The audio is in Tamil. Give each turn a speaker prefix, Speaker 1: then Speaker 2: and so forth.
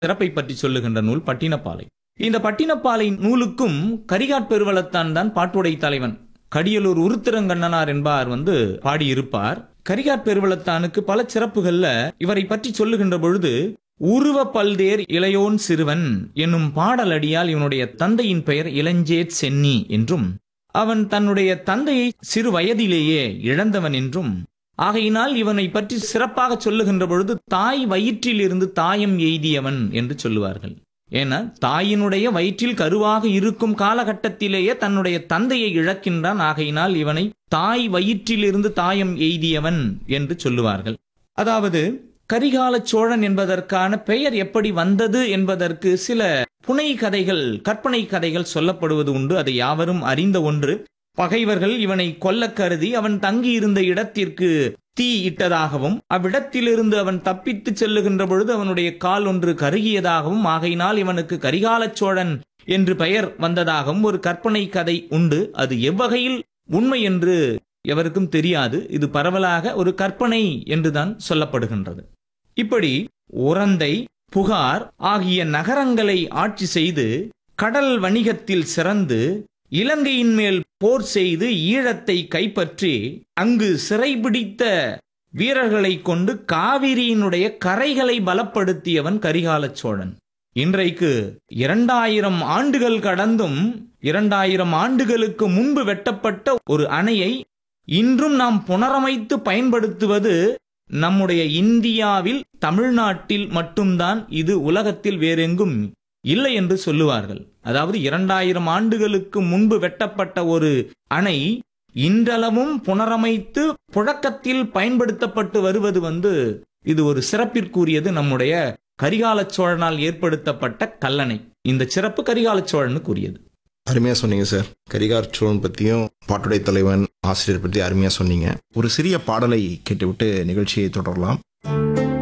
Speaker 1: சிறப்பை பற்றி சொல்லுகின்ற நூல் பட்டினப்பாலை இந்த பட்டினப்பாலை நூலுக்கும் கரிகாட் பெருவளத்தான் தான் பாட்டுடை தலைவன் கடியலூர் உருத்திரங்கண்ணனார் என்பார் வந்து பாடியிருப்பார் கரிகாட் பெருவளத்தானுக்கு பல சிறப்புகள்ல இவரை பற்றி சொல்லுகின்ற பொழுது உருவ பல்தேர் இளையோன் சிறுவன் என்னும் பாடலடியால் இவனுடைய தந்தையின் பெயர் இளஞ்சேட் சென்னி என்றும் அவன் தன்னுடைய தந்தையை சிறு வயதிலேயே இழந்தவன் என்றும் ஆகையினால் இவனை பற்றி சிறப்பாக சொல்லுகின்ற பொழுது தாய் வயிற்றில் இருந்து தாயம் எய்தியவன் என்று சொல்லுவார்கள் ஏன்னா தாயினுடைய வயிற்றில் கருவாக இருக்கும் காலகட்டத்திலேயே தன்னுடைய தந்தையை இழக்கின்றான் ஆகையினால் இவனை தாய் வயிற்றிலிருந்து தாயம் எய்தியவன் என்று சொல்லுவார்கள் அதாவது கரிகால சோழன் என்பதற்கான பெயர் எப்படி வந்தது என்பதற்கு சில புனை கதைகள் கற்பனை கதைகள் சொல்லப்படுவது உண்டு அதை யாவரும் அறிந்த ஒன்று பகைவர்கள் இவனை கொல்ல கருதி அவன் தங்கியிருந்த இடத்திற்கு தீ இட்டதாகவும் அவ்விடத்திலிருந்து அவன் தப்பித்து செல்லுகின்ற பொழுது அவனுடைய கால் ஒன்று கருகியதாகவும் ஆகையினால் இவனுக்கு கரிகால சோழன் என்று பெயர் வந்ததாகவும் ஒரு கற்பனை கதை உண்டு அது எவ்வகையில் உண்மை என்று எவருக்கும் தெரியாது இது பரவலாக ஒரு கற்பனை என்றுதான் சொல்லப்படுகின்றது இப்படி உரந்தை புகார் ஆகிய நகரங்களை ஆட்சி செய்து கடல் வணிகத்தில் சிறந்து இலங்கையின் மேல் போர் செய்து ஈழத்தை கைப்பற்றி அங்கு சிறைபிடித்த வீரர்களை கொண்டு காவிரியினுடைய கரைகளை பலப்படுத்தியவன் கரிகால சோழன் இன்றைக்கு இரண்டாயிரம் ஆண்டுகள் கடந்தும் இரண்டாயிரம் ஆண்டுகளுக்கு முன்பு வெட்டப்பட்ட ஒரு அணையை இன்றும் நாம் புனரமைத்து பயன்படுத்துவது நம்முடைய இந்தியாவில் தமிழ்நாட்டில் மட்டும்தான் இது உலகத்தில் வேறெங்கும் இல்லை என்று சொல்லுவார்கள் அதாவது இரண்டாயிரம் ஆண்டுகளுக்கு முன்பு வெட்டப்பட்ட ஒரு அணை இன்றளவும் புனரமைத்து புழக்கத்தில் பயன்படுத்தப்பட்டு வருவது வந்து இது ஒரு சிறப்பிற்குரியது நம்முடைய கரிகால சோழனால் ஏற்படுத்தப்பட்ட கல்லணை இந்த சிறப்பு கரிகால சோழனுக்கு உரியது
Speaker 2: அருமையா சொன்னீங்க சார் கரிகார் சோழன் பத்தியும் பாட்டுடை தலைவன் ஆசிரியர் பற்றி அருமையா சொன்னீங்க ஒரு சிறிய பாடலை கேட்டுவிட்டு நிகழ்ச்சியை தொடரலாம்